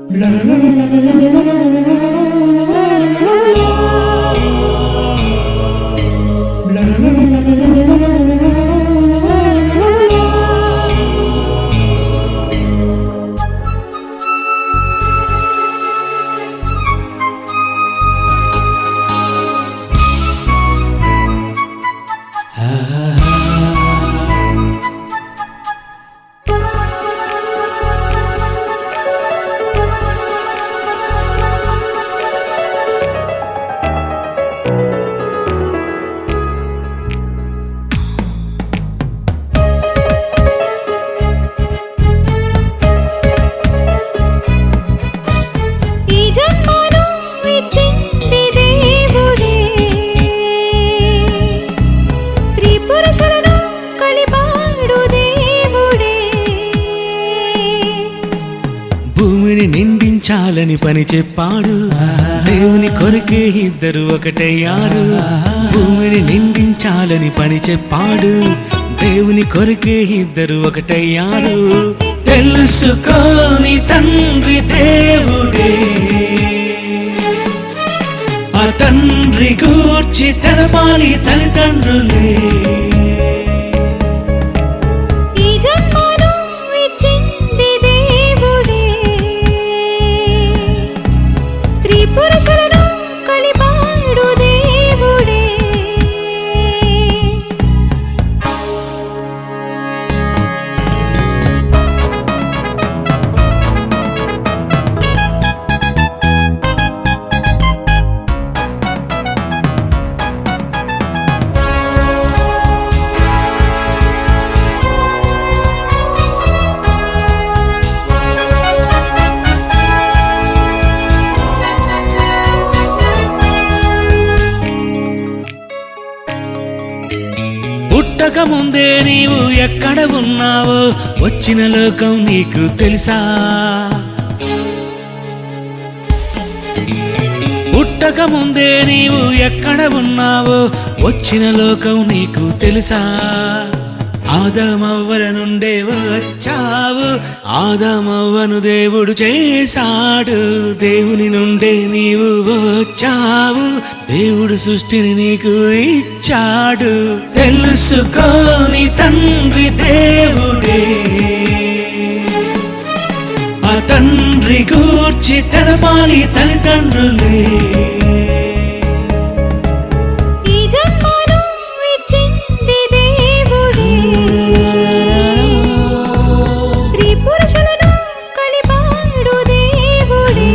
ఈ జన్మను ఇచ్చింది దేవుడే స్త్రీ పురుషులను కలిపాడు దేవుడే భూమిని నిండించాలని పని చెప్పాడు దేవుని కొరకే ఇద్దరు ఒకటయ్యారు భూమిని నిండించాలని పని చెప్పాడు దేవుని కొరకే ఇద్దరు ఒకటయ్యారు తెలుసుకోని తండ్రి దేవుడే ఆ తండ్రి గూర్చి తెలపాలి తల్లిదండ్రులే ఈ జన్మను ఇచ్చింది దేవుడే స్త్రీ పురుషులను కలిపాడు దేవుడే పుట్టక ముందే నీవు ఎక్కడ ఉన్నావో వచ్చిన లోకం నీకు తెలుసా పుట్టక ముందే నీవు ఎక్కడ ఉన్నావో వచ్చిన లోకం నీకు తెలుసా ఆదమవ్వల నుండే వచ్చావు ఆదమవ్వను దేవుడు చేశాడు దేవుని నుండే నీవు వచ్చావు దేవుడు సృష్టిని నీకు ఇచ్చాడు తెలుసుకోని తండ్రి దేవుడే ఆ తండ్రి గూర్చి తెలపాలి తల్లిదండ్రులే ఈ జన్మను ఇచ్చింది దేవుడే స్త్రీ పురుషులను కలిపాడు దేవుడే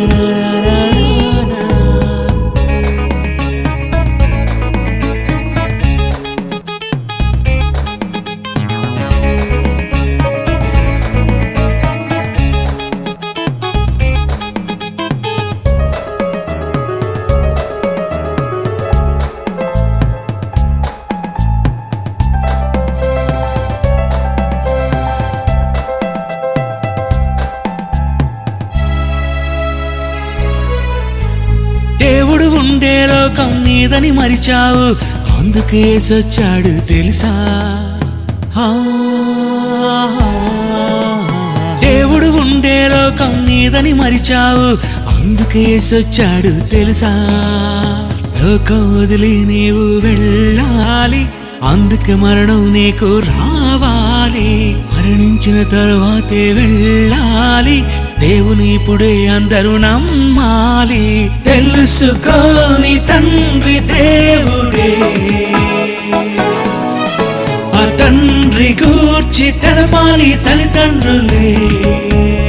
దేవుడు ఉండే లోకం నీదని మరిచావు అందుకే సచ్చాడు తెలుసా ఆ, దేవుడు ఉండే లోకం నీదని మరిచావు అందుకే సచ్చాడు తెలుసా లోకం వదిలి నీవు వెళ్ళాలి అందుకే మరణం నీకు రావాలి మరణించిన తరువాతే వెళ్ళాలి దేవుని ఇప్పుడే అందరూ నమ్మాలి తెలుసుకోని తండ్రి దేవుడే ఆ తండ్రి గూర్చి తెలపాలి తల్లిదండ్రులే